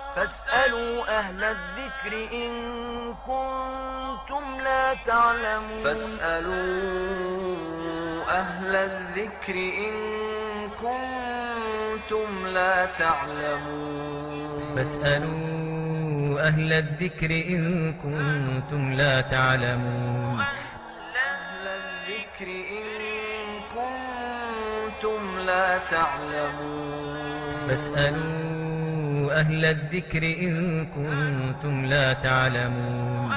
فاسألوا أهل الذكر إن كنتم لا تعلمون فاسألوا أهل الذكر إن كنتم لا تعلمون فاسألوا أهل الذكر إن كنتم لا تعلمون أهل الذكر إن كنتم لا تعلمون فاسألوا أهل الذكر إن كنتم لا تعلمون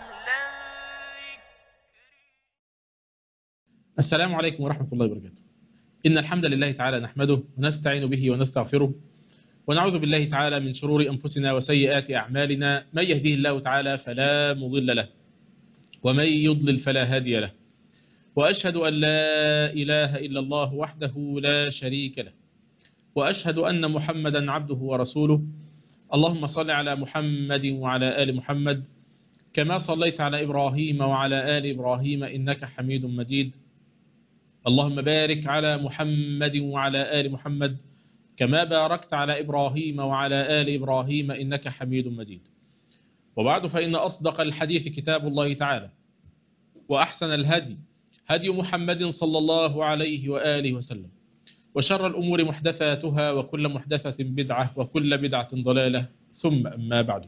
السلام عليكم ورحمة الله وبركاته إن الحمد لله تعالى نحمده ونستعين به ونستغفره ونعوذ بالله تعالى من شرور أنفسنا وسيئات أعمالنا من يهديه الله تعالى فلا مضل له ومن يضلل فلا هادي له وأشهد أن لا إله إلا الله وحده لا شريك له وأشهد أن محمدا عبده ورسوله اللهم صل على محمد وعلى آل محمد كما صليت على إبراهيم وعلى آل إبراهيم إنك حميد مجيد اللهم بارك على محمد وعلى آل محمد كما باركت على إبراهيم وعلى آل إبراهيم إنك حميد مجيد وبعد فإن أصدق الحديث كتاب الله تعالى وأحسن الهدي هدي محمد صلى الله عليه وآله وسلم وشر الأمور محدثاتها وكل محدثة بدعة وكل بدعة ضلالة ثم أما بعد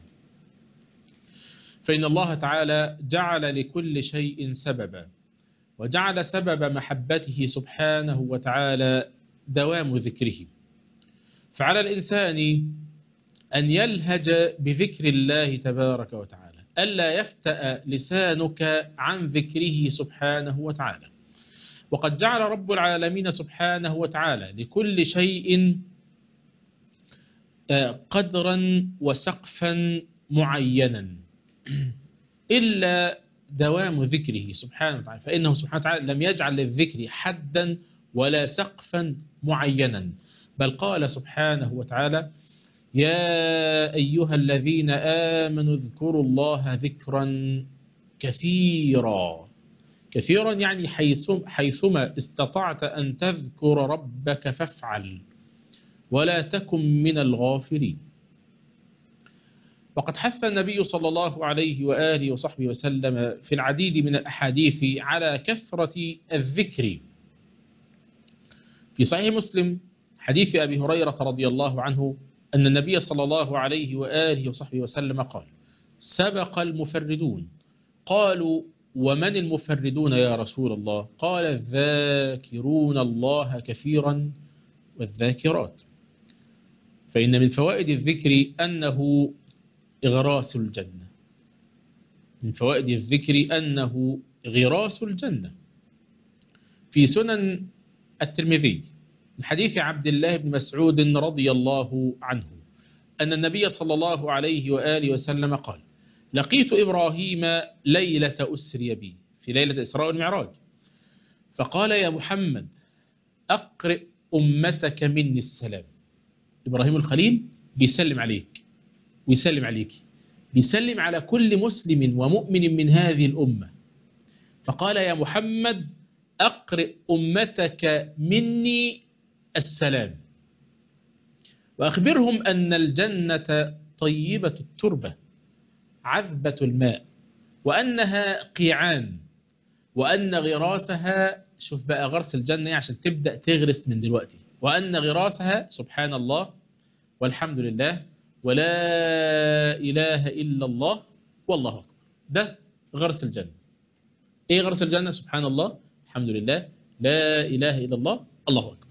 فإن الله تعالى جعل لكل شيء سببا وجعل سبب محبته سبحانه وتعالى دوام ذكره فعلى الإنسان أن يلهج بذكر الله تبارك وتعالى ألا يفتأ لسانك عن ذكره سبحانه وتعالى وقد جعل رب العالمين سبحانه وتعالى لكل شيء قدرا وسقفا معينا إلا دوام ذكره سبحانه وتعالى فإنه سبحانه وتعالى لم يجعل للذكر حدا ولا سقفا معينا بل قال سبحانه وتعالى يا أيها الذين آمنوا اذكروا الله ذكرا كثيرا كثيرا يعني حيثما استطعت أن تذكر ربك فافعل ولا تكن من الغافلين وقد حث النبي صلى الله عليه وآله وصحبه وسلم في العديد من الأحاديث على كثرة الذكر في صحيح مسلم حديث أبي هريرة رضي الله عنه أن النبي صلى الله عليه وآله وصحبه وسلم قال سبق المفردون قالوا ومن المفردون يا رسول الله قال الذاكرون الله كثيرا والذاكرات فإن من فوائد الذكر أنه إغراس الجنة من فوائد الذكر أنه غراس الجنة في سنن الترمذي من حديث عبد الله بن مسعود رضي الله عنه أن النبي صلى الله عليه وآله وسلم قال لقيت إبراهيم ليلة أسري بي في ليلة إسراء والمعراج فقال يا محمد أقرئ أمتك مني السلام إبراهيم الخليل بيسلم عليك ويسلم عليك بيسلم على كل مسلم ومؤمن من هذه الأمة فقال يا محمد أقرئ أمتك مني السلام وأخبرهم أن الجنة طيبة التربة عذبة الماء وأنها قيعان وأن غراسها شوف بقى غرس الجنة عشان تبدأ تغرس من دلوقتي وأن غراسها سبحان الله والحمد لله ولا إله إلا الله والله أكبر ده غرس الجنة إيه غرس الجنة سبحان الله الحمد لله لا إله إلا الله الله أكبر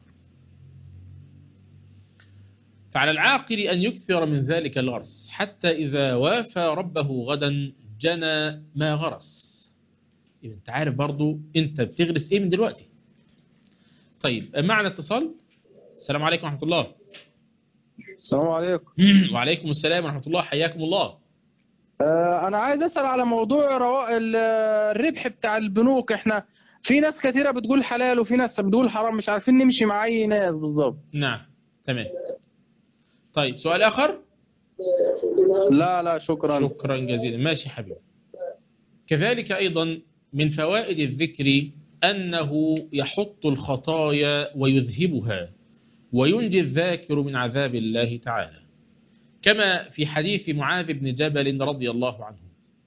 فعلى العاقل أن يكثر من ذلك الغرس حتى إذا وافى ربه غدا جنى ما غرس يبقى انت عارف برضو انت بتغرس ايه من دلوقتي طيب معنا اتصال السلام عليكم ورحمة الله السلام عليكم وعليكم السلام ورحمة الله حياكم الله آه انا عايز اسال على موضوع روا... ال- الربح بتاع البنوك احنا في ناس كثيره بتقول حلال وفي ناس بتقول حرام مش عارفين نمشي مع اي ناس بالظبط نعم تمام طيب سؤال آخر لا لا شكرا شكرا جزيلا ماشي حبيبي كذلك أيضا من فوائد الذكر أنه يحط الخطايا ويذهبها وينجي الذاكر من عذاب الله تعالى كما في حديث معاذ بن جبل رضي الله عنه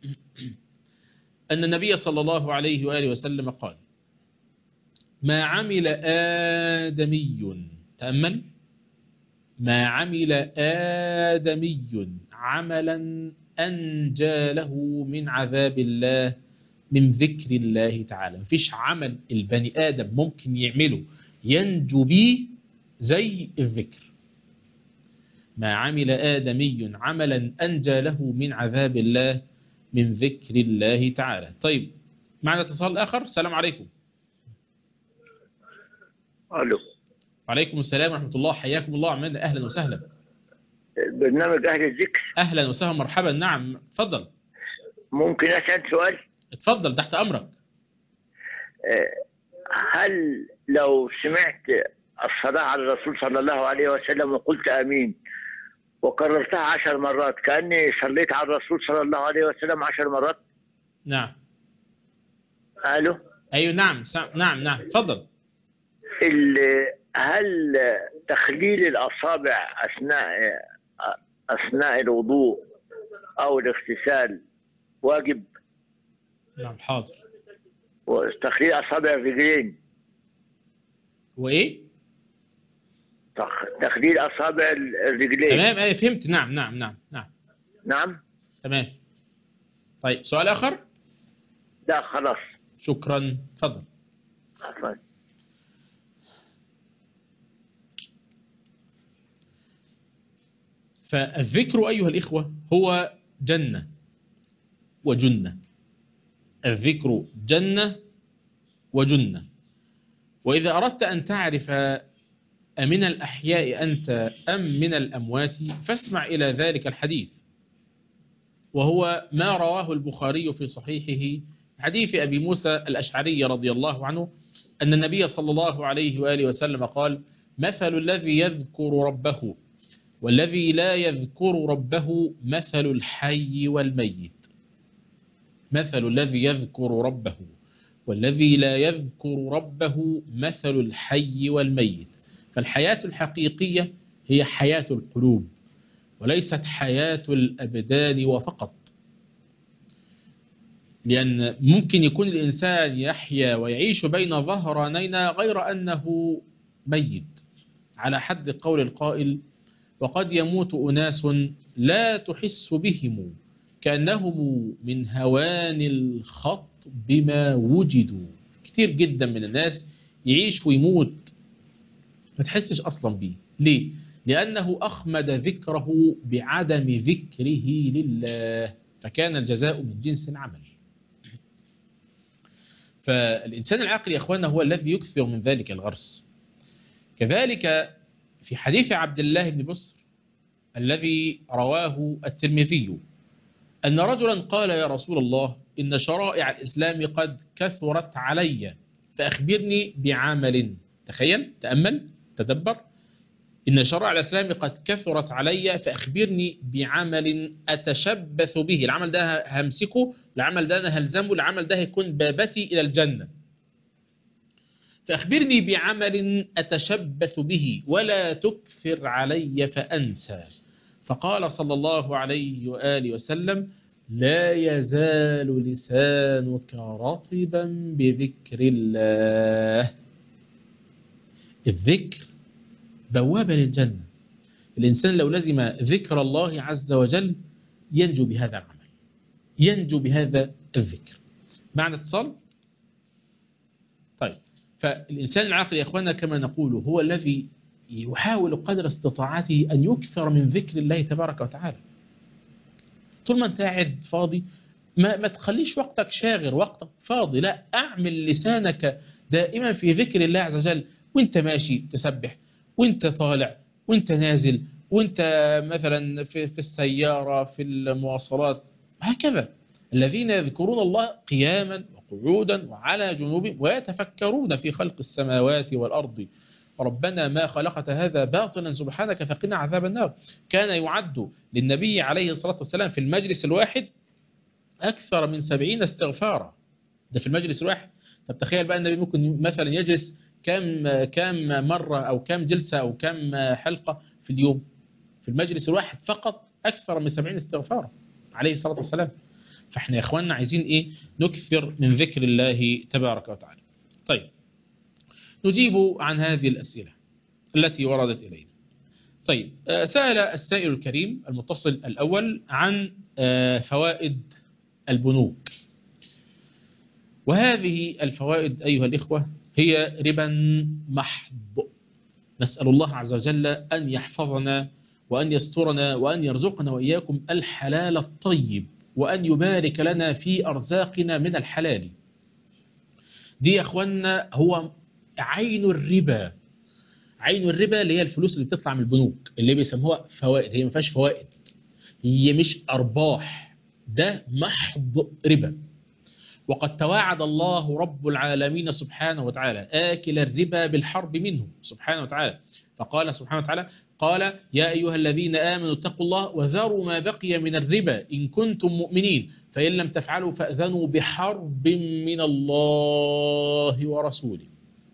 أن النبي صلى الله عليه وآله وسلم قال ما عمل آدمي تأمل ما عمل آدمي عملا أنجى له من عذاب الله من ذكر الله تعالى مفيش عمل البني آدم ممكن يعمله ينجو به زي الذكر ما عمل آدمي عملا أنجى له من عذاب الله من ذكر الله تعالى طيب معنا اتصال آخر السلام عليكم الو وعليكم السلام ورحمة الله حياكم الله عمنا أهلا وسهلا برنامج اهل الذكر أهلا وسهلا مرحبا نعم تفضل ممكن اسال سؤال اتفضل تحت أمرك آه، هل لو سمعت الصلاة على الرسول صلى الله عليه وسلم وقلت امين وكررتها عشر مرات كاني صليت على الرسول صلى الله عليه وسلم عشر مرات نعم الو أيوة نعم سا... نعم نعم تفضل ال- هل تخليل الاصابع اثناء اثناء الوضوء او الاغتسال واجب نعم حاضر وتخليل اصابع الرجلين وإيه تخ- تخليل اصابع الرجلين تمام أنا فهمت نعم نعم نعم نعم نعم تمام طيب سؤال آخر لا خلاص شكرا تفضل عفوا. فالذكر أيها الإخوة هو جنة وجنة الذكر جنة وجنة وإذا أردت أن تعرف أمن الأحياء أنت أم من الأموات فاسمع إلى ذلك الحديث وهو ما رواه البخاري في صحيحه حديث أبي موسى الأشعري رضي الله عنه أن النبي صلى الله عليه وآله وسلم قال مثل الذي يذكر ربه والذي لا يذكر ربه مثل الحي والميت مثل الذي يذكر ربه والذي لا يذكر ربه مثل الحي والميت فالحياة الحقيقية هي حياة القلوب وليست حياة الأبدان وفقط لأن ممكن يكون الإنسان يحيا ويعيش بين ظهرانينا غير أنه ميت على حد قول القائل وقد يموت أناس لا تحس بهم كأنهم من هوان الخط بما وجدوا كتير جدا من الناس يعيش ويموت ما تحسش أصلا بيه ليه؟ لأنه أخمد ذكره بعدم ذكره لله فكان الجزاء من جنس العمل فالإنسان العاقل يا أخوانا هو الذي يكثر من ذلك الغرس كذلك في حديث عبد الله بن بصر الذي رواه الترمذي أن رجلا قال يا رسول الله إن شرائع الإسلام قد كثرت علي فأخبرني بعمل تخيل تأمل تدبر إن شرائع الإسلام قد كثرت علي فأخبرني بعمل أتشبث به العمل ده همسكه العمل ده أنا هلزمه العمل ده هيكون بابتي إلى الجنة فأخبرني بعمل أتشبث به ولا تكثر علي فأنسى فقال صلى الله عليه وآله وسلم لا يزال لسانك رطبا بذكر الله الذكر بوابة للجنة الإنسان لو لزم ذكر الله عز وجل ينجو بهذا العمل ينجو بهذا الذكر معنى اتصال طيب فالإنسان العاقل يا أخوانا كما نقول هو الذي يحاول قدر استطاعته أن يكثر من ذكر الله تبارك وتعالى طول ما أنت قاعد فاضي ما, ما تخليش وقتك شاغر وقتك فاضي لا أعمل لسانك دائما في ذكر الله عز وجل وانت ماشي تسبح وانت طالع وانت نازل وانت مثلا في, في السيارة في المواصلات هكذا الذين يذكرون الله قياما وقعودا وعلى جنوبهم ويتفكرون في خلق السماوات والأرض ربنا ما خلقت هذا باطلا سبحانك فقنا عذاب النار كان يعد للنبي عليه الصلاة والسلام في المجلس الواحد أكثر من سبعين استغفارا ده في المجلس الواحد طب تخيل بقى النبي ممكن مثلا يجلس كم كم مرة أو كم جلسة أو كم حلقة في اليوم في المجلس الواحد فقط أكثر من سبعين استغفارا عليه الصلاة والسلام فاحنا يا اخواننا عايزين ايه نكثر من ذكر الله تبارك وتعالى طيب نجيب عن هذه الأسئلة التي وردت إلينا طيب آه، سأل السائل الكريم المتصل الأول عن آه، فوائد البنوك وهذه الفوائد أيها الإخوة هي ربا محض نسأل الله عز وجل أن يحفظنا وأن يسترنا وأن يرزقنا وإياكم الحلال الطيب وأن يبارك لنا في أرزاقنا من الحلال دي يا أخوانا هو عين الربا عين الربا اللي هي الفلوس اللي بتطلع من البنوك اللي بيسموها فوائد هي ما فيهاش فوائد هي مش أرباح ده محض ربا وقد تواعد الله رب العالمين سبحانه وتعالى آكل الربا بالحرب منه سبحانه وتعالى فقال سبحانه وتعالى قال يا أيها الذين آمنوا اتقوا الله وذروا ما بقي من الربا إن كنتم مؤمنين فإن لم تفعلوا فأذنوا بحرب من الله ورسوله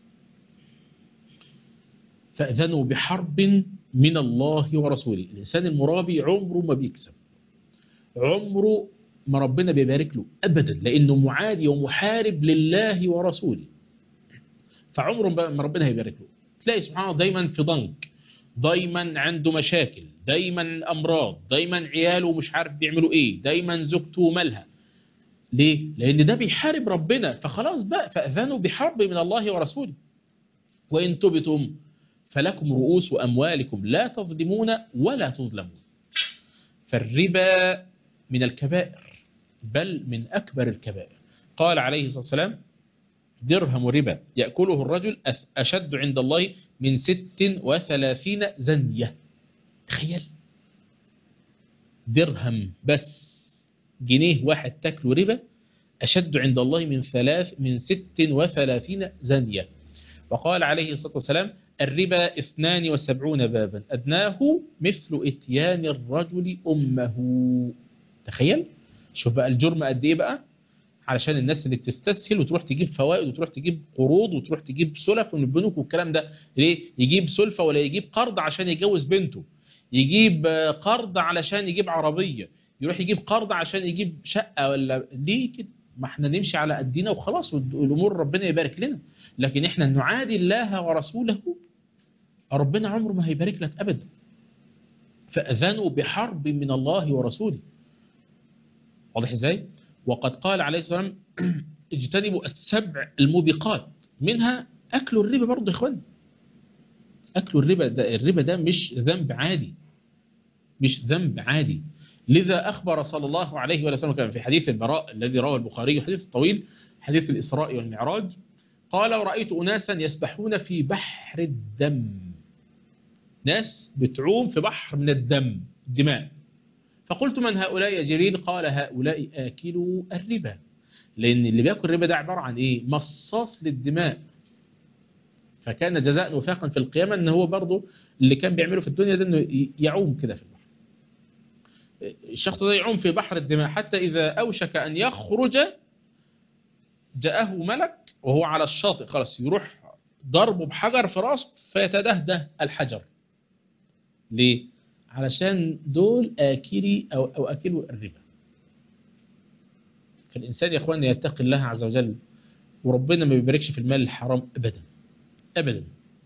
فأذنوا بحرب من الله ورسوله الإنسان المرابي عمره ما بيكسب عمره ما ربنا بيبارك له أبدا لأنه معادي ومحارب لله ورسوله فعمره ما ربنا هيبارك له تلاقي سبحان الله دايما في ضنك دايما عنده مشاكل دايما أمراض دايما عياله مش عارف بيعملوا إيه دايما زوجته مالها ليه؟ لأن ده بيحارب ربنا فخلاص بقى فأذنوا بحرب من الله ورسوله وإن تبتم فلكم رؤوس أموالكم لا تظلمون ولا تظلمون فالربا من الكبائر بل من أكبر الكبائر قال عليه الصلاة والسلام درهم ربا يأكله الرجل أشد عند الله من ست وثلاثين زنية تخيل درهم بس جنيه واحد تاكله ربا أشد عند الله من ثلاث من ست وثلاثين زنية وقال عليه الصلاة والسلام الربا اثنان وسبعون بابا أدناه مثل اتيان الرجل أمه تخيل شوف بقى الجرم قد ايه بقى علشان الناس اللي بتستسهل وتروح تجيب فوائد وتروح تجيب قروض وتروح تجيب سلف من البنوك والكلام ده ليه يجيب سلفة ولا يجيب قرض عشان يجوز بنته يجيب قرض علشان يجيب عربية يروح يجيب قرض عشان يجيب شقة ولا ليه كده ما احنا نمشي على قدنا وخلاص والامور ربنا يبارك لنا لكن احنا نعادي الله ورسوله ربنا عمره ما هيبارك لك ابدا فاذنوا بحرب من الله ورسوله واضح ازاي وقد قال عليه الصلاه والسلام اجتنبوا السبع الموبقات منها اكل الربا برضه يا اخوان اكل الربا ده الربا ده مش ذنب عادي مش ذنب عادي لذا اخبر صلى الله عليه وسلم كان في حديث البراء الذي رواه البخاري حديث طويل حديث الاسراء والمعراج قال ورأيت أناسا يسبحون في بحر الدم ناس بتعوم في بحر من الدم الدماء فقلت من هؤلاء يا جرير قال هؤلاء آكلوا الربا لأن اللي بياكل الربا ده عبارة عن إيه مصاص للدماء فكان جزاء وفاقا في القيامة أن هو برضه اللي كان بيعمله في الدنيا ده أنه يعوم كده في البحر الشخص ده يعوم في بحر الدماء حتى إذا أوشك أن يخرج جاءه ملك وهو على الشاطئ خلاص يروح ضربه بحجر في راسه فيتدهده الحجر ليه؟ علشان دول آكلي أو, أو أكلوا الربا فالإنسان يا أخواني يتقي الله عز وجل وربنا ما بيباركش في المال الحرام أبدا أبدا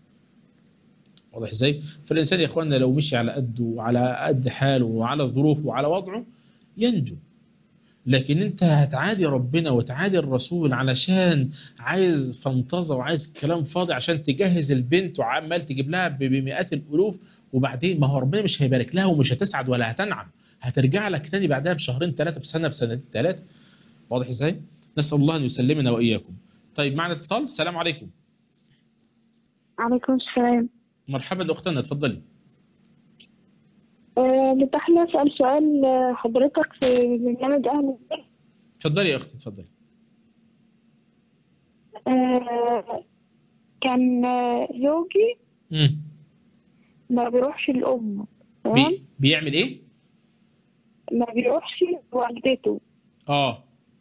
واضح ازاي؟ فالإنسان يا أخواننا لو مشي على قده وعلى قد حاله وعلى ظروفه وعلى وضعه ينجو لكن انت هتعادي ربنا وتعادي الرسول علشان عايز فانتظة وعايز كلام فاضي عشان تجهز البنت وعمال تجيب لها بمئات الالوف وبعدين ما هو ربنا مش هيبارك لها ومش هتسعد ولا هتنعم هترجع لك تاني بعدها بشهرين ثلاثة بسنة بسنتين ثلاثة واضح ازاي؟ نسأل الله ان يسلمنا واياكم طيب معنا اتصال السلام عليكم عليكم السلام مرحبا اختنا اتفضلي أه بدي أسأل سؤال حضرتك في برنامج أهل البيت اتفضلي يا اختي اتفضلي أه كان زوجي امم ما بيروحش الأم تمام بي... بيعمل ايه؟ ما بيروحش والدته اه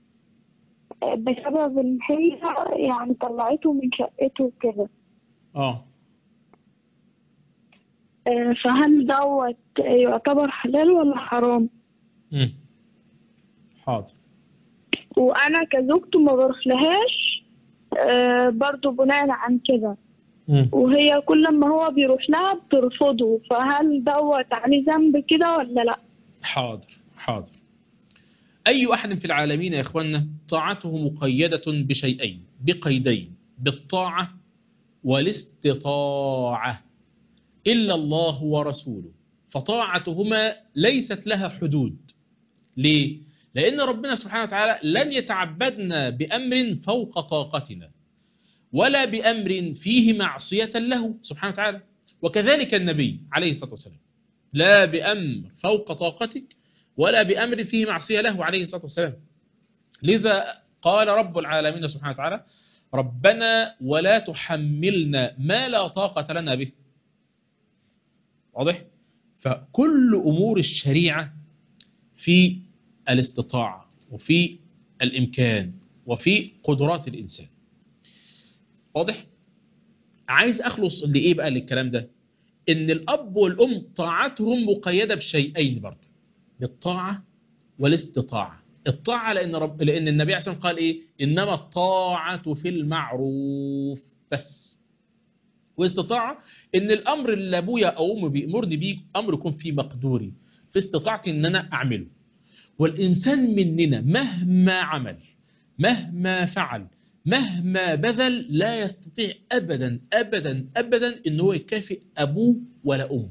بسبب إن هي يعني طلعته من شقته وكده اه آه، فهل دوت يعتبر حلال ولا حرام مم. حاضر وانا كزوجته ما بروحلهاش آه، برضو بناء عن كده مم. وهي كل ما هو بيروح لها بترفضه فهل دوت عليه ذنب كده ولا لا حاضر حاضر أي أحد في العالمين يا إخواننا طاعته مقيدة بشيئين بقيدين بالطاعة والاستطاعة إلا الله ورسوله فطاعتهما ليست لها حدود ليه؟ لأن ربنا سبحانه وتعالى لن يتعبدنا بأمر فوق طاقتنا ولا بأمر فيه معصية له سبحانه وتعالى وكذلك النبي عليه الصلاة والسلام لا بأمر فوق طاقتك ولا بأمر فيه معصية له عليه الصلاة والسلام لذا قال رب العالمين سبحانه وتعالى ربنا ولا تحملنا ما لا طاقة لنا به واضح؟ فكل أمور الشريعة في الاستطاعة وفي الإمكان وفي قدرات الإنسان واضح؟ عايز أخلص لإيه بقى للكلام ده؟ إن الأب والأم طاعتهم مقيدة بشيئين برضه بالطاعة والاستطاعة الطاعة لأن, رب لأن النبي عليه الصلاة والسلام قال إيه إنما الطاعة في المعروف بس واستطاعة إن الأمر اللي أبويا أو أمي بيأمرني بيه أمر يكون في مقدوري في استطاعتي إن أنا أعمله والإنسان مننا مهما عمل مهما فعل مهما بذل لا يستطيع أبدا أبدا أبدا إن هو يكافئ أبوه ولا أمه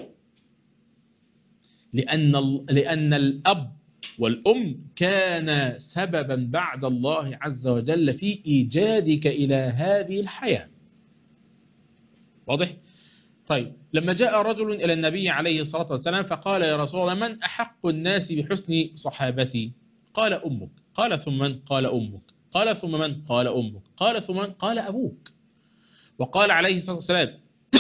لأن, لأن الأب والأم كان سببا بعد الله عز وجل في إيجادك إلى هذه الحياة واضح؟ طيب لما جاء رجل إلى النبي عليه الصلاة والسلام فقال يا رسول الله من أحق الناس بحسن صحابتي قال أمك قال ثم من قال أمك قال ثم من قال أمك قال ثم من قال أبوك وقال عليه الصلاة والسلام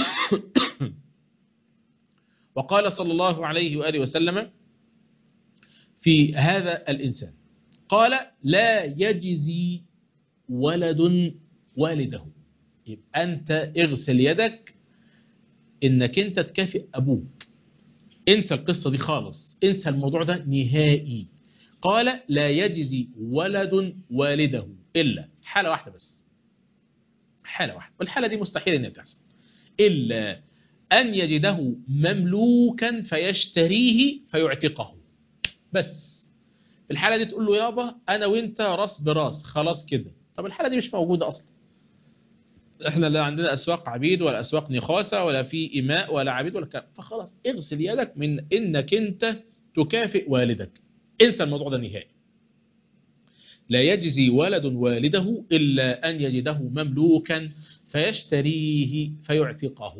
وقال صلى الله عليه وآله وسلم في هذا الإنسان قال لا يجزي ولد والده يبقى أنت اغسل يدك إنك أنت تكافئ أبوك انسى القصة دي خالص انسى الموضوع ده نهائي قال لا يجزي ولد والده إلا حالة واحدة بس حالة واحدة والحالة دي مستحيل أن تحصل إلا أن يجده مملوكا فيشتريه فيعتقه بس في الحالة دي تقول له يابا أنا وإنت راس براس خلاص كده طب الحالة دي مش موجودة أصلا احنا لا عندنا أسواق عبيد ولا أسواق نخاسة ولا في إماء ولا عبيد ولا كلام فخلاص اغسل يدك من إنك أنت تكافئ والدك انسى الموضوع ده نهائي لا يجزي ولد والده إلا أن يجده مملوكا فيشتريه فيعتقه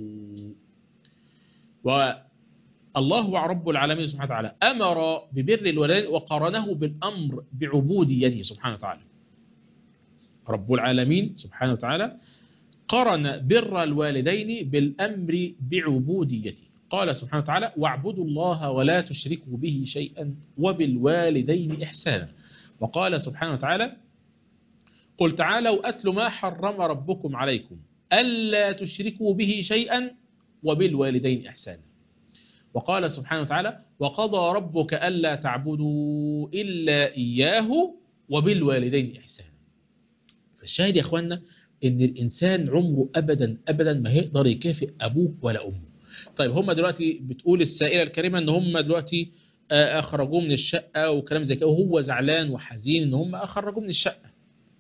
والله رب العالمين سبحانه وتعالى أمر ببر الوالدين وقارنه بالأمر بعبوديته سبحانه وتعالى رب العالمين سبحانه وتعالى قرن بر الوالدين بالأمر بعبوديته قال سبحانه وتعالى واعبدوا الله ولا تشركوا به شيئا وبالوالدين إحسانا وقال سبحانه وتعالى قل تعالوا أتل ما حرم ربكم عليكم ألا تشركوا به شيئا وبالوالدين إحسانا وقال سبحانه وتعالى وقضى ربك ألا تعبدوا إلا إياه وبالوالدين إحسانا فالشاهد يا أخوانا إن الإنسان عمره أبدا أبدا ما هيقدر يكافئ أبوه ولا أمه طيب هم دلوقتي بتقول السائلة الكريمة إن هم دلوقتي أخرجوه من الشقة وكلام زي كده وهو زعلان وحزين إن هم أخرجوه من الشقة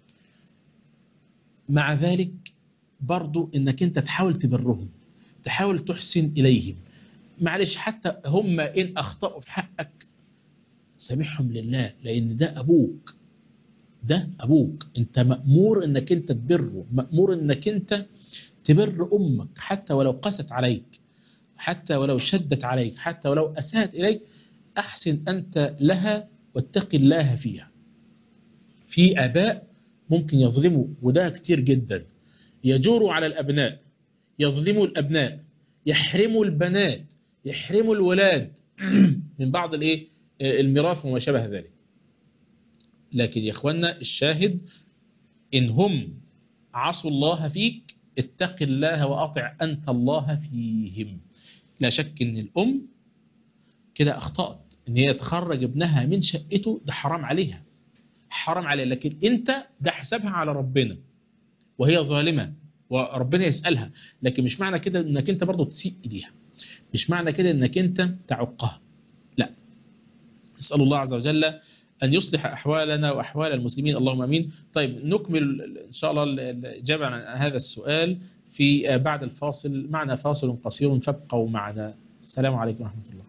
مع ذلك برضو إنك أنت تحاول تبرهم تحاول تحسن إليهم معلش حتى هم إن أخطأوا في حقك سامحهم لله لأن ده أبوك ده أبوك أنت مأمور أنك أنت تبره مأمور أنك أنت تبر أمك حتى ولو قست عليك حتى ولو شدت عليك حتى ولو أساءت إليك أحسن أنت لها واتق الله فيها في آباء ممكن يظلموا وده كتير جدا يجوروا على الأبناء يظلموا الأبناء يحرموا البنات يحرموا الولاد من بعض الايه الميراث وما شابه ذلك لكن يا اخوانا الشاهد إن هم عصوا الله فيك اتق الله وأطع أنت الله فيهم لا شك ان الام كده اخطأت ان هي تخرج ابنها من شقته ده حرام عليها حرام عليها لكن انت ده حسابها على ربنا وهي ظالمة وربنا يسألها لكن مش معنى كده انك انت برضو تسيء اليها مش معنى كده انك انت تعقها لا نسأل الله عز وجل أن يصلح أحوالنا وأحوال المسلمين اللهم أمين طيب نكمل إن شاء الله الإجابة عن هذا السؤال في بعد الفاصل معنا فاصل قصير فابقوا معنا السلام عليكم ورحمة الله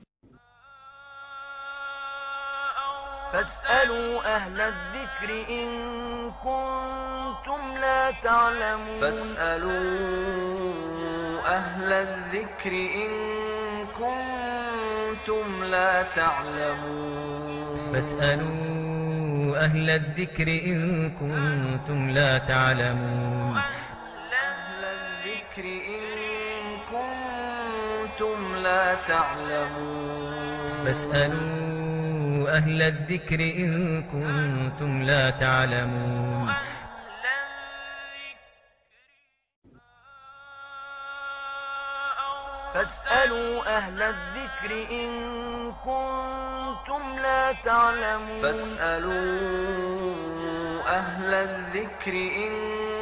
فاسألوا أهل الذكر إن كنتم لا تعلمون فاسألوا أهل الذكر إن كنتم لا تعلمون فاسألوا أهل الذكر إن كنتم لا تعلمون أهل الذكر إن كنتم لا تعلمون فاسألوا أهل الذكر إن كنتم لا تعلمون فاسألوا أهل الذكر إن كنتم لا تعلمون فاسألوا أهل الذكر إن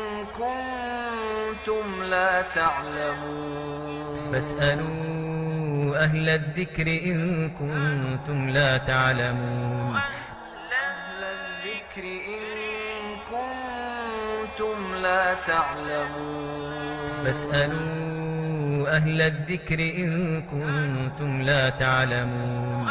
كنتم لا تعلمون فاسألوا أهل الذكر إن كنتم لا تعلمون أهل الذكر إن كنتم لا تعلمون فاسألوا أهل الذكر إن كنتم لا تعلمون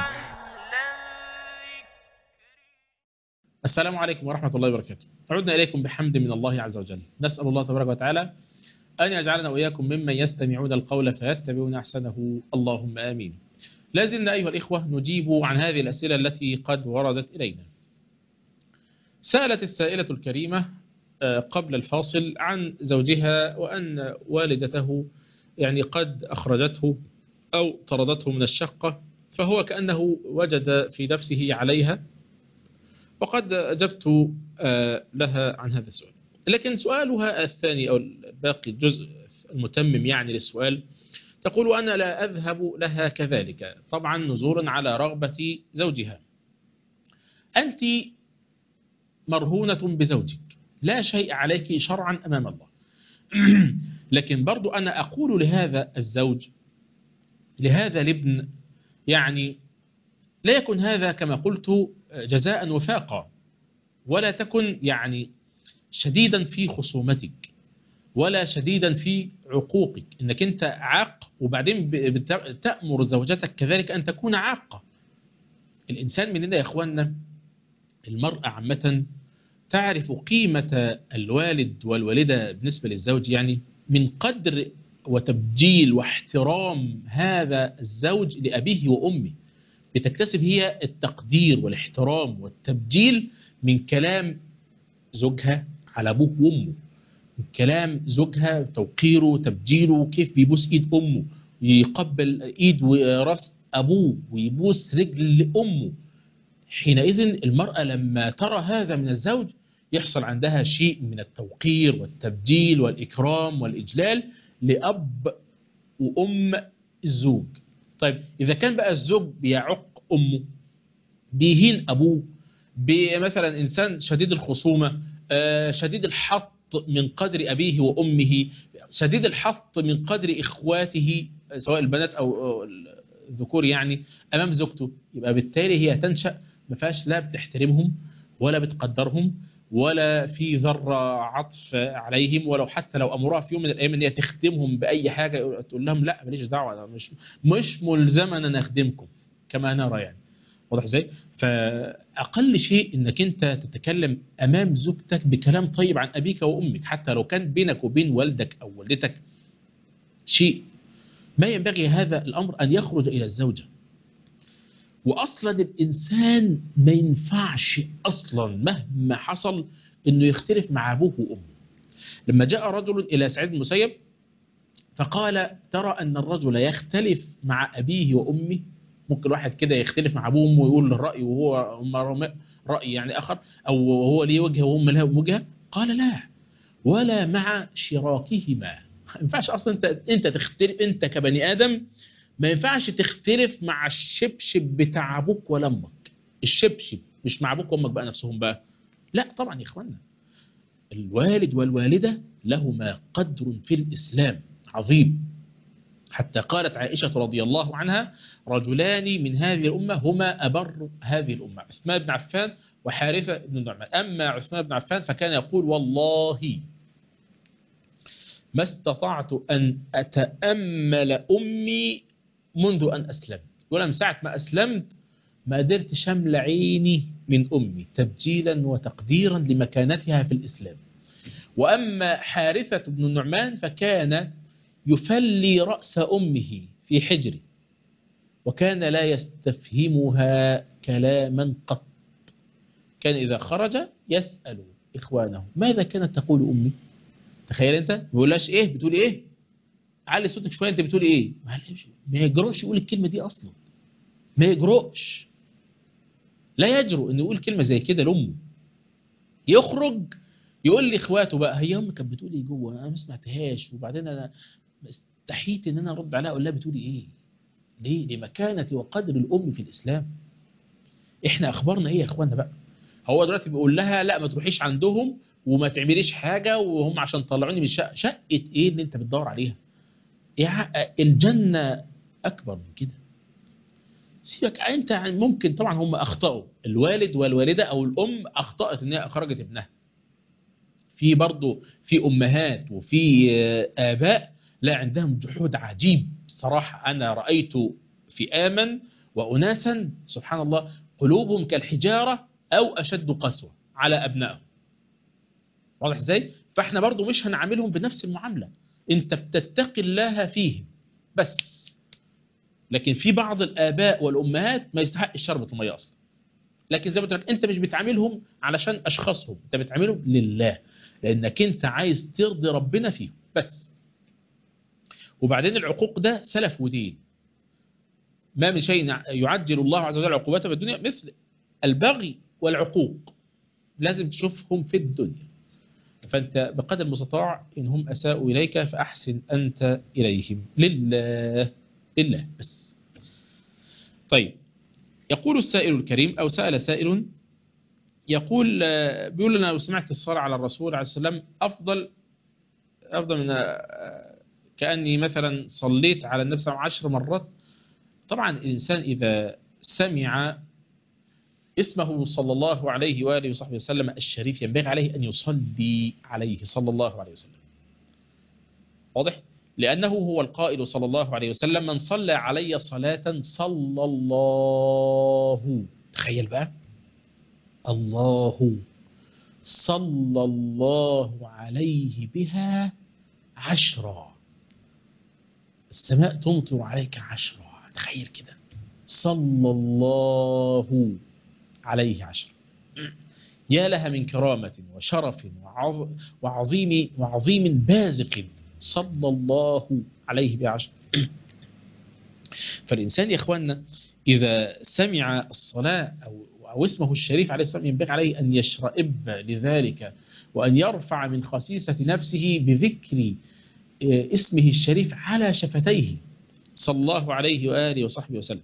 السلام عليكم ورحمة الله وبركاته عدنا إليكم بحمد من الله عز وجل نسأل الله تبارك وتعالى أن يجعلنا وإياكم ممن يستمعون القول فيتبعون أحسنه اللهم آمين لازلنا أيها الإخوة نجيب عن هذه الأسئلة التي قد وردت إلينا سألت السائلة الكريمة قبل الفاصل عن زوجها وأن والدته يعني قد أخرجته أو طردته من الشقة فهو كأنه وجد في نفسه عليها وقد أجبت لها عن هذا السؤال لكن سؤالها الثاني أو باقي الجزء المتمم يعني للسؤال تقول أنا لا أذهب لها كذلك طبعا نزورا على رغبة زوجها أنت مرهونة بزوجك لا شيء عليك شرعا أمام الله لكن برضو أنا أقول لهذا الزوج لهذا الابن يعني لا يكن هذا كما قلت جزاء وفاقا ولا تكن يعني شديدا في خصومتك ولا شديدا في عقوقك انك انت عاق وبعدين تأمر زوجتك كذلك ان تكون عاقة الانسان مننا يا اخواننا المرأة عامة تعرف قيمة الوالد والوالدة بالنسبة للزوج يعني من قدر وتبجيل واحترام هذا الزوج لأبيه وأمه بتكتسب هي التقدير والاحترام والتبجيل من كلام زوجها على أبوه وأمه من كلام زوجها توقيره تبجيله كيف بيبوس إيد أمه يقبل إيد وراس أبوه ويبوس رجل أمه حينئذ المرأة لما ترى هذا من الزوج يحصل عندها شيء من التوقير والتبجيل والإكرام والإجلال لأب وأم الزوج طيب إذا كان بقى الزوج بيعق أمه بيهين أبوه مثلا إنسان شديد الخصومة شديد الحط من قدر أبيه وأمه شديد الحط من قدر إخواته سواء البنات أو الذكور يعني أمام زوجته يبقى بالتالي هي تنشأ ما فيهاش لا بتحترمهم ولا بتقدرهم ولا في ذرة عطف عليهم ولو حتى لو أمرها في يوم من الأيام أن هي تخدمهم بأي حاجة تقول لهم لا ماليش دعوة أنا مش مش ملزمة أن أخدمكم كما نرى يعني واضح ازاي؟ فأقل شيء أنك أنت تتكلم أمام زوجتك بكلام طيب عن أبيك وأمك حتى لو كان بينك وبين والدك أو والدتك شيء ما ينبغي هذا الأمر أن يخرج إلى الزوجة وأصلا الإنسان ما ينفعش أصلا مهما حصل أنه يختلف مع أبوه وأمه لما جاء رجل إلى سعيد المسيب فقال ترى أن الرجل يختلف مع أبيه وأمه ممكن واحد كده يختلف مع أبوه وأمه ويقول الرأي وهو رأي يعني آخر أو هو ليه وجهه وهم لها وجهه قال لا ولا مع شراكهما ما ينفعش أصلا أنت, انت تختلف أنت كبني آدم ما ينفعش تختلف مع الشبشب بتاع ابوك ولا امك الشبشب مش مع ابوك وامك بقى نفسهم بقى لا طبعا يا اخوانا الوالد والوالده لهما قدر في الاسلام عظيم حتى قالت عائشه رضي الله عنها رجلان من هذه الامه هما ابر هذه الامه عثمان بن عفان وحارثه بن النعمان اما عثمان بن عفان فكان يقول والله ما استطعت أن أتأمل أمي منذ أن أسلمت يقول من ساعة ما أسلمت ما قدرت شمل عيني من أمي تبجيلا وتقديرا لمكانتها في الإسلام وأما حارثة بن النعمان فكان يفلي رأس أمه في حجري وكان لا يستفهمها كلاما قط كان إذا خرج يسأل إخوانه ماذا كانت تقول أمي تخيل انت ما بيقولهاش ايه بتقول ايه علي صوتك شويه انت بتقول ايه معلش ما يجرؤش يقول الكلمه دي اصلا ما يجرؤش لا يجرؤ انه يقول كلمه زي كده لامه يخرج يقول لاخواته بقى هي امي كانت بتقول ايه جوه انا ما سمعتهاش وبعدين انا استحيت ان انا ارد عليها اقول لها بتقولي ايه ليه لمكانه وقدر الام في الاسلام احنا اخبارنا ايه يا اخوانا بقى هو دلوقتي بيقول لها لا ما تروحيش عندهم وما تعمليش حاجة وهم عشان طلعوني من الشقة شقة ايه اللي انت بتدور عليها يا الجنة اكبر من كده سيبك انت ممكن طبعا هم اخطأوا الوالد والوالدة او الام اخطأت ان هي اخرجت ابنها في برضه في امهات وفي اباء لا عندهم جحود عجيب صراحة انا رأيت في امن واناسا سبحان الله قلوبهم كالحجارة او اشد قسوة على ابنائهم واضح ازاي فاحنا برضو مش هنعاملهم بنفس المعاملة انت بتتقي الله فيهم بس لكن في بعض الآباء والأمهات ما يستحق شربة المية أصلا لكن زي ما قلت لك انت مش بتعاملهم علشان أشخاصهم انت بتعاملهم لله لأنك انت عايز ترضي ربنا فيهم بس وبعدين العقوق ده سلف ودين ما من شيء يعجل الله عز وجل عقوبته في الدنيا مثل البغي والعقوق لازم تشوفهم في الدنيا فأنت بقدر المستطاع إن هم أساءوا إليك فأحسن أنت إليهم لله لله بس طيب يقول السائل الكريم أو سأل سائل يقول بيقول لنا لو سمعت الصلاة على الرسول عليه السلام أفضل أفضل من كأني مثلا صليت على النبي صلى الله عليه وسلم عشر مرات طبعا الإنسان إذا سمع اسمه صلى الله عليه وآله وصحبه وسلم الشريف ينبغي عليه أن يصلي عليه صلى الله عليه وسلم واضح؟ لأنه هو القائل صلى الله عليه وسلم من صلى علي صلاة صلى الله تخيل بقى الله صلى الله عليه بها عشرا السماء تمطر عليك عشرا تخيل كده صلى الله عليه عشر يا لها من كرامة وشرف وعظيم وعظيم بازق صلى الله عليه بعشر فالإنسان يا إخواننا إذا سمع الصلاة أو, أو اسمه الشريف عليه السلام ينبغي عليه أن يشرئب لذلك وأن يرفع من خسيسة نفسه بذكر اسمه الشريف على شفتيه صلى الله عليه وآله وصحبه وسلم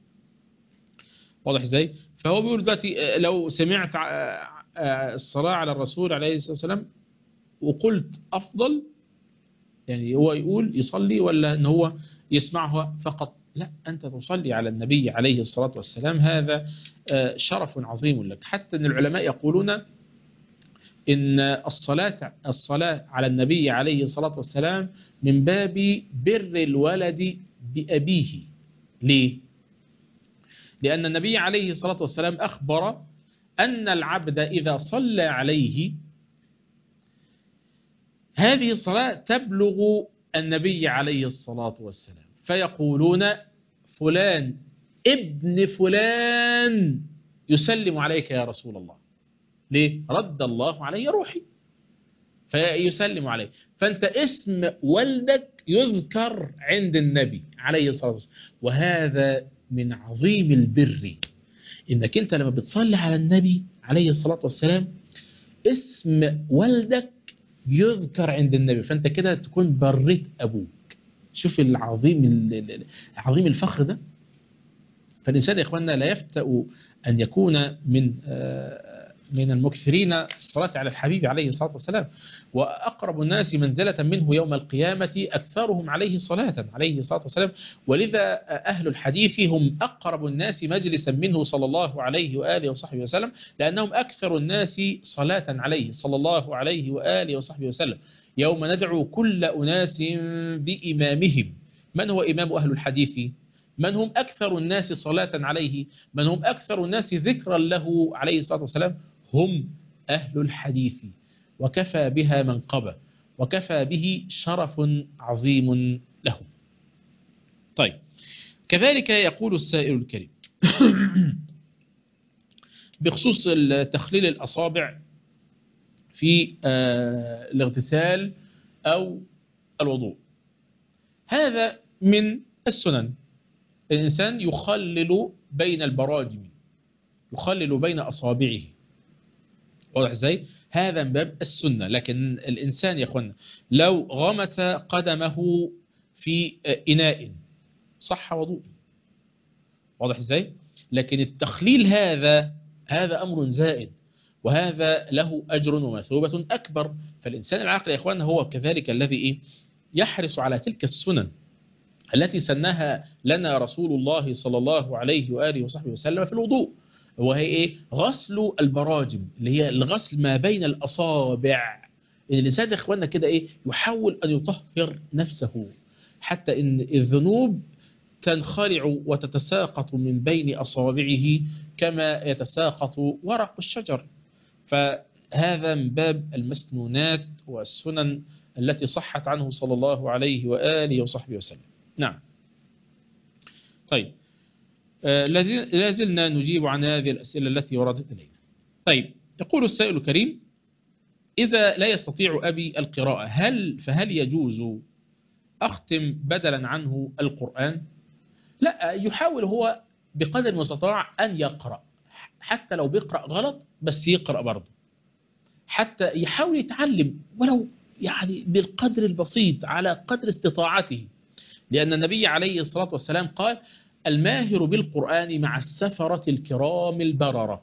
واضح ازاي فهو بيقول دلوقتي لو سمعت الصلاة على الرسول عليه الصلاة والسلام وقلت أفضل يعني هو يقول يصلي ولا ان هو يسمعها فقط لا أنت تصلي على النبي عليه الصلاة والسلام هذا شرف عظيم لك حتى أن العلماء يقولون إن الصلاة, الصلاة على النبي عليه الصلاة والسلام من باب بر الولد بأبيه ليه؟ لأن النبي عليه الصلاة والسلام أخبر أن العبد إذا صلى عليه هذه الصلاة تبلغ النبي عليه الصلاة والسلام فيقولون فلان ابن فلان يسلم عليك يا رسول الله ليه؟ رد الله علي روحي فيسلم عليه فأنت اسم والدك يذكر عند النبي عليه الصلاة والسلام وهذا من عظيم البر إنك أنت لما بتصلي على النبي عليه الصلاة والسلام اسم والدك يذكر عند النبي فأنت كده تكون بريت أبوك شوف العظيم ال- ال- عظيم الفخر ده فالإنسان يا إخواننا لا يفتأ أن يكون من آه، من المكثرين الصلاة على الحبيب عليه الصلاة والسلام وأقرب الناس منزلة منه يوم القيامة أكثرهم عليه صلاة عليه الصلاة والسلام ولذا أهل الحديث هم أقرب الناس مجلسا منه صلى الله عليه وآله وصحبه وسلم لأنهم أكثر الناس صلاة عليه صلى الله عليه وآله وصحبه وسلم يوم ندعو كل أناس بإمامهم من هو إمام أهل الحديث من هم أكثر الناس صلاة عليه من هم أكثر الناس ذكرا له عليه الصلاة والسلام هم أهل الحديث وكفى بها منقبة وكفى به شرف عظيم لهم طيب كذلك يقول السائل الكريم بخصوص تخليل الأصابع في آه، الاغتسال أو الوضوء هذا من السنن الإنسان يخلل بين البراجم يخلل بين أصابعه واضح ازاي هذا من باب السنة لكن الإنسان يا أخوانا لو غمس قدمه في إناء صح وضوء واضح ازاي لكن التخليل هذا هذا أمر زائد وهذا له أجر ومثوبة أكبر فالإنسان العاقل يا إخوانا هو كذلك الذي إيه يحرص على تلك السنن التي سنها لنا رسول الله صلى الله عليه وآله وصحبه وسلم في الوضوء وهي إيه؟ غسل البراجم اللي هي الغسل ما بين الأصابع إن الإنسان يا إخواننا كده إيه يحاول أن يطهر نفسه حتى إن الذنوب تنخرع وتتساقط من بين أصابعه كما يتساقط ورق الشجر فهذا من باب المسنونات والسنن التي صحت عنه صلى الله عليه وآله وصحبه وسلم نعم طيب آه، لا زلنا نجيب عن هذه الأسئلة التي وردت إلينا طيب يقول السائل الكريم إذا لا يستطيع أبي القراءة هل فهل يجوز أختم بدلا عنه القرآن لا يحاول هو بقدر المستطاع أن يقرأ حتى لو بيقرأ غلط بس يقرأ برضه حتى يحاول يتعلم ولو يعني بالقدر البسيط على قدر استطاعته لأن النبي عليه الصلاة والسلام قال الماهر بالقرآن مع السفرة الكرام البررة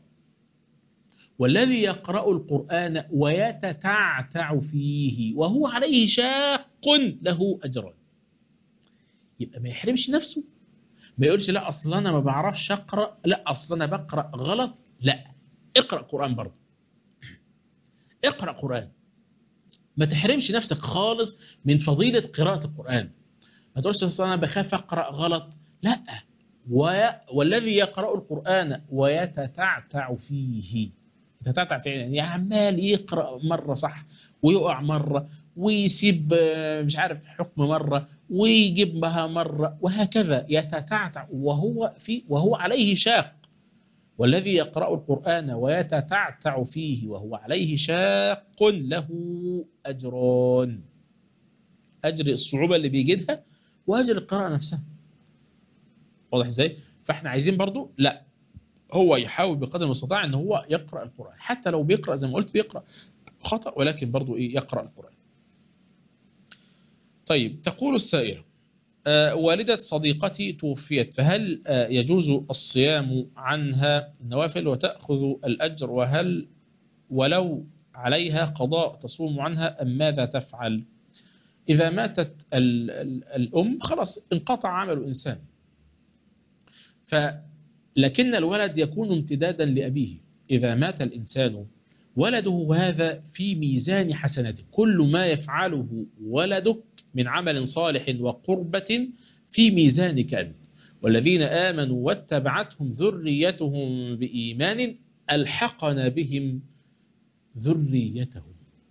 والذي يقرأ القرآن ويتتعتع فيه وهو عليه شاق له أجران يبقى ما يحرمش نفسه ما يقولش لا أصل أنا ما بعرفش أقرأ لا أصل أنا بقرأ غلط لا اقرأ قرآن برضه اقرأ قرآن ما تحرمش نفسك خالص من فضيلة قراءة القرآن ما تقولش أصل أنا بخاف أقرأ غلط لا و... والذي يقرأ القرآن ويتتعتع فيه يتتعتع فيه يعني عمال يقرأ مرة صح ويقع مرة ويسيب مش عارف حكم مرة ويجيب بها مرة وهكذا يتتعتع وهو في وهو عليه شاق والذي يقرأ القرآن ويتتعتع فيه وهو عليه شاق له أجران أجر الصعوبة اللي بيجدها وأجر القراءة نفسها واضح ازاي فاحنا عايزين برضو لا هو يحاول بقدر المستطاع ان هو يقرأ القرآن حتى لو بيقرأ زي ما قلت بيقرأ خطأ ولكن برضو ايه يقرأ القرآن طيب تقول السائلة آه والدة صديقتي توفيت فهل آه يجوز الصيام عنها النوافل وتأخذ الأجر وهل ولو عليها قضاء تصوم عنها أم ماذا تفعل إذا ماتت ال ال الأم خلاص انقطع عمل الإنسان فلكن الولد يكون امتدادا لأبيه إذا مات الإنسان ولده هذا في ميزان حسناته كل ما يفعله ولدك من عمل صالح وقربة في ميزانك أنت والذين آمنوا واتبعتهم ذريتهم بإيمان ألحقنا بهم ذريتهم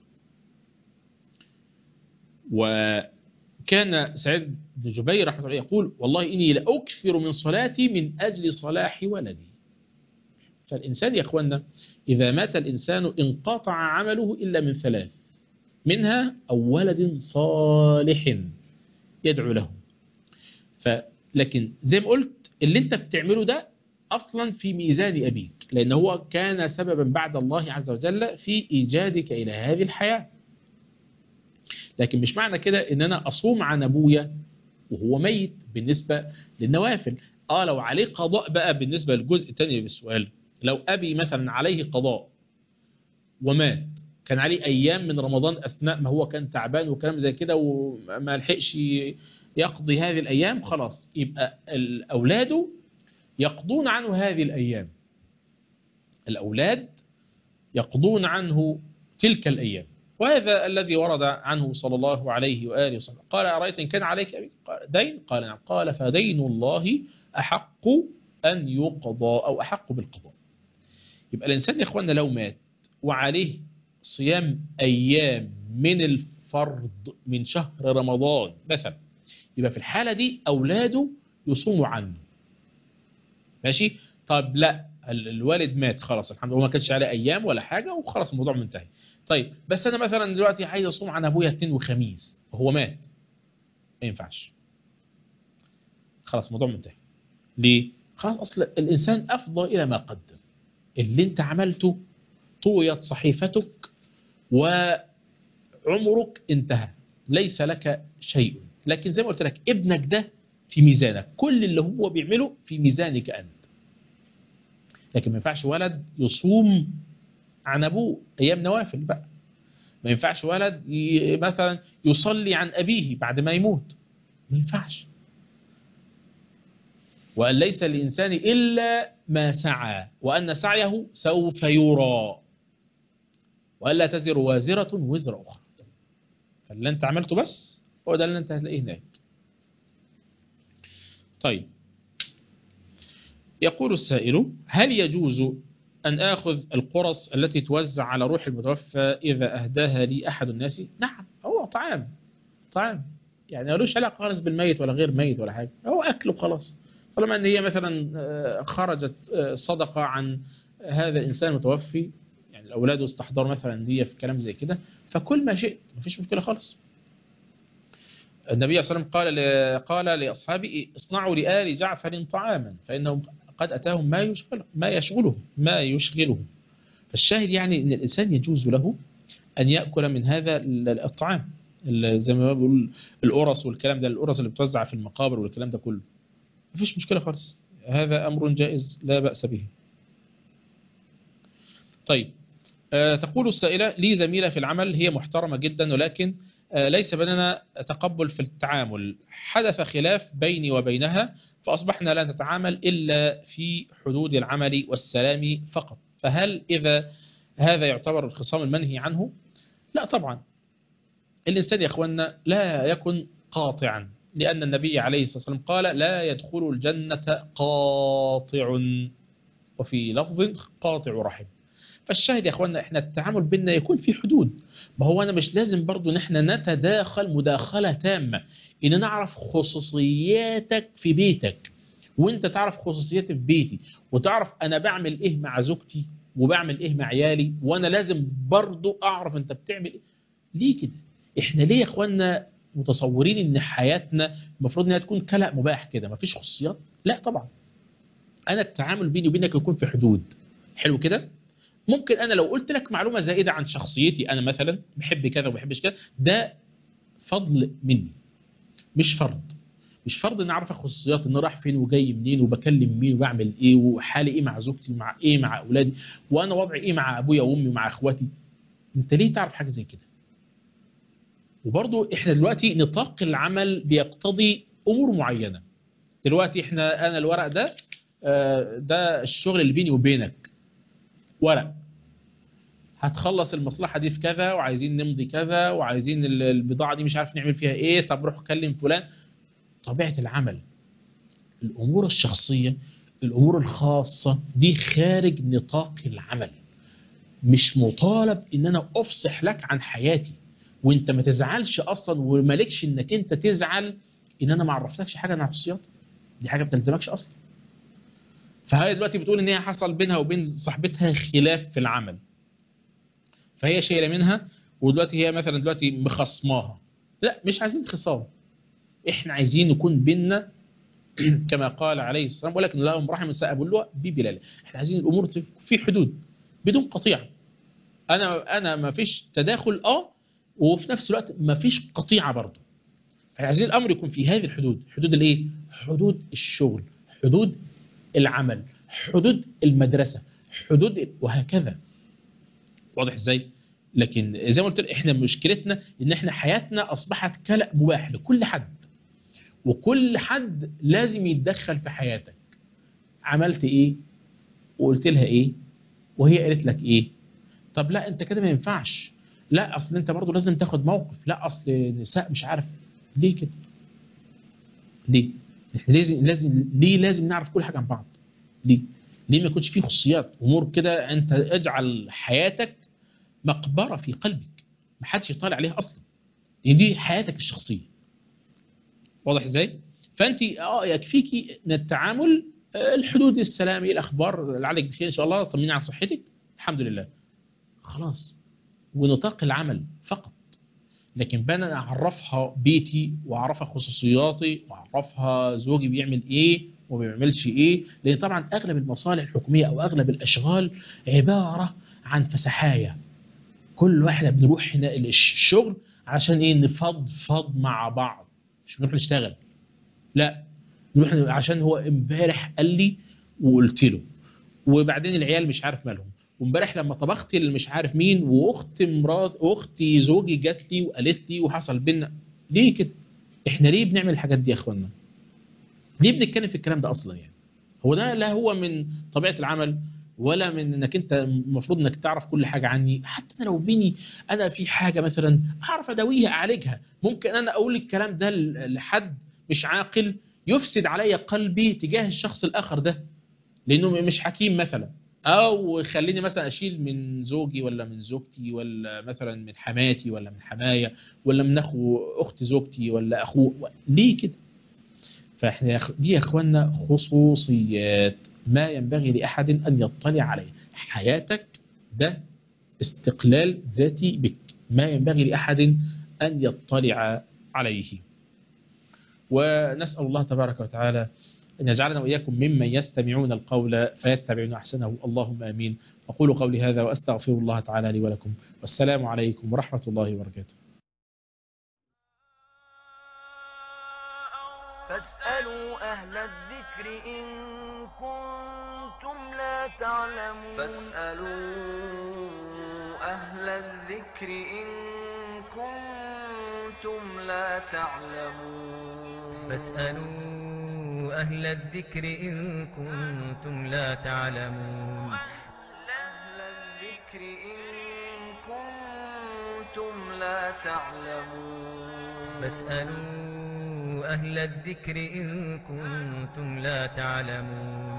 وكان سعيد بن جبير رحمه الله يقول والله إني لأكثر من صلاتي من أجل صلاح ولدي فالإنسان يا أخوانا إذا مات الإنسان انقطع عمله إلا من ثلاث منها أو ولد صالح يدعو له لكن زي ما قلت اللي انت بتعمله ده أصلا في ميزان أبيك لأن هو كان سببا بعد الله عز وجل في إيجادك إلى هذه الحياة لكن مش معنى كده ان انا اصوم عن ابويا وهو ميت بالنسبة للنوافل اه لو عليه قضاء بقى بالنسبة للجزء الثاني بالسؤال لو أبي مثلا عليه قضاء ومات كان عليه أيام من رمضان أثناء ما هو كان تعبان وكلام زي كده وما لحقش يقضي هذه الأيام خلاص يبقى أولاده يقضون عنه هذه الأيام الأولاد يقضون عنه تلك الأيام وهذا الذي ورد عنه صلى الله عليه وآله وسلم قال أرأيت إن كان عليك أبي قال دين قال نعم قال فدين الله أحق أن يقضى أو أحق بالقضاء يبقى الإنسان يا إخواننا لو مات وعليه صيام أيام من الفرض من شهر رمضان مثلا يبقى في الحالة دي أولاده يصوموا عنه ماشي طب لا الوالد مات خلاص الحمد لله ما كانش عليه أيام ولا حاجة وخلاص الموضوع منتهي طيب بس أنا مثلا دلوقتي عايز أصوم عن أبويا اثنين وخميس وهو مات ما ينفعش خلاص الموضوع منتهي ليه؟ خلاص أصل الإنسان أفضى إلى ما قدم اللي أنت عملته طويت صحيفتك وعمرك انتهى ليس لك شيء لكن زي ما قلت لك ابنك ده في ميزانك كل اللي هو بيعمله في ميزانك أنت لكن ما ينفعش ولد يصوم عن أبوه أيام نوافل بقى ما ينفعش ولد مثلا يصلي عن أبيه بعد ما يموت ما ينفعش وأن ليس للإنسان إلا ما سعى وأن سعيه سوف يرى وألا تزر وازرة وزر أخرى فاللي أنت عملته بس هو ده اللي أنت هتلاقيه هناك طيب يقول السائل هل يجوز أن آخذ القرص التي توزع على روح المتوفى إذا أهداها لي أحد الناس نعم هو طعام طعام يعني ملوش علاقة خالص بالميت ولا غير ميت ولا حاجة هو أكله خلاص طالما أن هي مثلا خرجت صدقة عن هذا الإنسان المتوفي يعني الأولاد استحضروا مثلا دي في كلام زي كده فكل ما شئت مفيش مشكلة خالص النبي صلى الله عليه وسلم قال قال لأصحابه اصنعوا لآل جعفر طعاما فإنهم قد أتاهم ما يشغل ما يشغلهم ما يشغلهم فالشاهد يعني أن الإنسان يجوز له أن يأكل من هذا الطعام زي ما بقول القرص والكلام ده القرص اللي بتوزع في المقابر والكلام ده كله مفيش مشكلة خالص هذا أمر جائز لا بأس به طيب أه تقول السائلة لي زميلة في العمل هي محترمة جدا ولكن أه ليس بيننا تقبل في التعامل حدث خلاف بيني وبينها فأصبحنا لا نتعامل إلا في حدود العمل والسلام فقط فهل إذا هذا يعتبر الخصام المنهي عنه لا طبعا الإنسان يا أخوانا لا يكن قاطعا لأن النبي عليه الصلاة والسلام قال لا يدخل الجنة قاطع وفي لفظ قاطع رحم فالشاهد يا أخوانا إحنا التعامل بيننا يكون في حدود ما هو أنا مش لازم برضو نحن نتداخل مداخلة تامة إن نعرف خصوصياتك في بيتك وانت تعرف خصوصياتي في بيتي وتعرف أنا بعمل إيه مع زوجتي وبعمل إيه مع عيالي وأنا لازم برضو أعرف أنت بتعمل إيه ليه كده إحنا ليه يا أخوانا متصورين ان حياتنا المفروض انها تكون كلأ مباح كده مفيش خصوصيات لا طبعا انا التعامل بيني وبينك يكون في حدود حلو كده ممكن انا لو قلت لك معلومه زائده عن شخصيتي انا مثلا بحب كذا وما بحبش كذا ده فضل مني مش فرض مش فرض ان اعرف خصوصيات ان رايح فين وجاي منين وبكلم مين وبعمل ايه وحالي ايه مع زوجتي ومع ايه مع اولادي وانا وضعي ايه مع ابويا وامي ومع اخواتي انت ليه تعرف حاجه زي كده وبرضو احنا دلوقتي نطاق العمل بيقتضي امور معينة دلوقتي احنا انا الورق ده ده الشغل اللي بيني وبينك ورق هتخلص المصلحة دي في كذا وعايزين نمضي كذا وعايزين البضاعة دي مش عارف نعمل فيها ايه طب روح كلم فلان طبيعة العمل الامور الشخصية الامور الخاصة دي خارج نطاق العمل مش مطالب ان انا افصح لك عن حياتي وانت ما تزعلش اصلا ومالكش انك انت تزعل ان انا ما عرفتكش حاجه عن خصوصيات دي حاجه ما بتلزمكش اصلا فهي دلوقتي بتقول ان هي حصل بينها وبين صاحبتها خلاف في العمل فهي شايله منها ودلوقتي هي مثلا دلوقتي مخصماها لا مش عايزين خصام احنا عايزين يكون بيننا كما قال عليه السلام ولكن لهم رحم سأبلوا ببلال احنا عايزين الامور في حدود بدون قطيعه انا انا ما فيش تداخل اه وفي نفس الوقت ما فيش قطيعة برضه فعايزين الامر يكون في هذه الحدود حدود الايه حدود الشغل حدود العمل حدود المدرسه حدود وهكذا واضح ازاي لكن زي ما قلت لك، احنا مشكلتنا ان احنا حياتنا اصبحت كلأ مباح لكل حد وكل حد لازم يتدخل في حياتك عملت ايه وقلت لها ايه وهي قالت لك ايه طب لا انت كده ما ينفعش لا اصل انت برضو لازم تاخد موقف لا اصل نساء مش عارف ليه كده ليه احنا لازم لازم ليه لازم نعرف كل حاجه عن بعض ليه ليه ما يكونش فيه خصوصيات امور كده انت اجعل حياتك مقبره في قلبك ما حدش يطالع عليها اصلا لان دي حياتك الشخصيه واضح ازاي فانت اه يكفيكي من التعامل آه، الحدود السلام ايه الاخبار لعلك بخير ان شاء الله طمني عن صحتك الحمد لله خلاص ونطاق العمل فقط لكن بقى انا اعرفها بيتي واعرفها خصوصياتي واعرفها زوجي بيعمل ايه وما بيعملش ايه لان طبعا اغلب المصالح الحكوميه او اغلب الاشغال عباره عن فسحايه كل واحنا بنروح هنا الشغل عشان ايه نفضفض مع بعض مش بنروح نشتغل لا نروح عشان هو امبارح قال لي وقلت له وبعدين العيال مش عارف مالهم وامبارح لما طبخت اللي مش عارف مين واخت مرات اختي زوجي جات لي وقالت لي وحصل بينا ليه كده احنا ليه بنعمل الحاجات دي يا اخوانا ليه بنتكلم في الكلام ده اصلا يعني هو ده لا هو من طبيعه العمل ولا من انك انت المفروض انك تعرف كل حاجه عني حتى انا لو بيني انا في حاجه مثلا اعرف اداويها اعالجها ممكن انا اقول الكلام ده ل- لحد مش عاقل يفسد علي قلبي تجاه الشخص الاخر ده لانه مش حكيم مثلا او خليني مثلا اشيل من زوجي ولا من زوجتي ولا مثلا من حماتي ولا من حماية ولا من اخو اخت زوجتي ولا اخوه ليه كده فاحنا يا أخ- دي يا اخوانا خصوصيات ما ينبغي لاحد ان يطلع عليه حياتك ده استقلال ذاتي بك ما ينبغي لاحد ان يطلع عليه ونسال الله تبارك وتعالى أن يجعلنا وإياكم ممن يستمعون القول فيتبعون أحسنه اللهم آمين أقول قولي هذا وأستغفر الله تعالى لي ولكم والسلام عليكم ورحمة الله وبركاته فاسألوا أهل الذكر إن كنتم لا تعلمون فاسألوا أهل الذكر إن كنتم لا تعلمون فاسألوا أهل الذكر إن كنتم لا تعلمون أهل الذكر إن كنتم لا تعلمون فاسألوا أهل الذكر إن كنتم لا تعلمون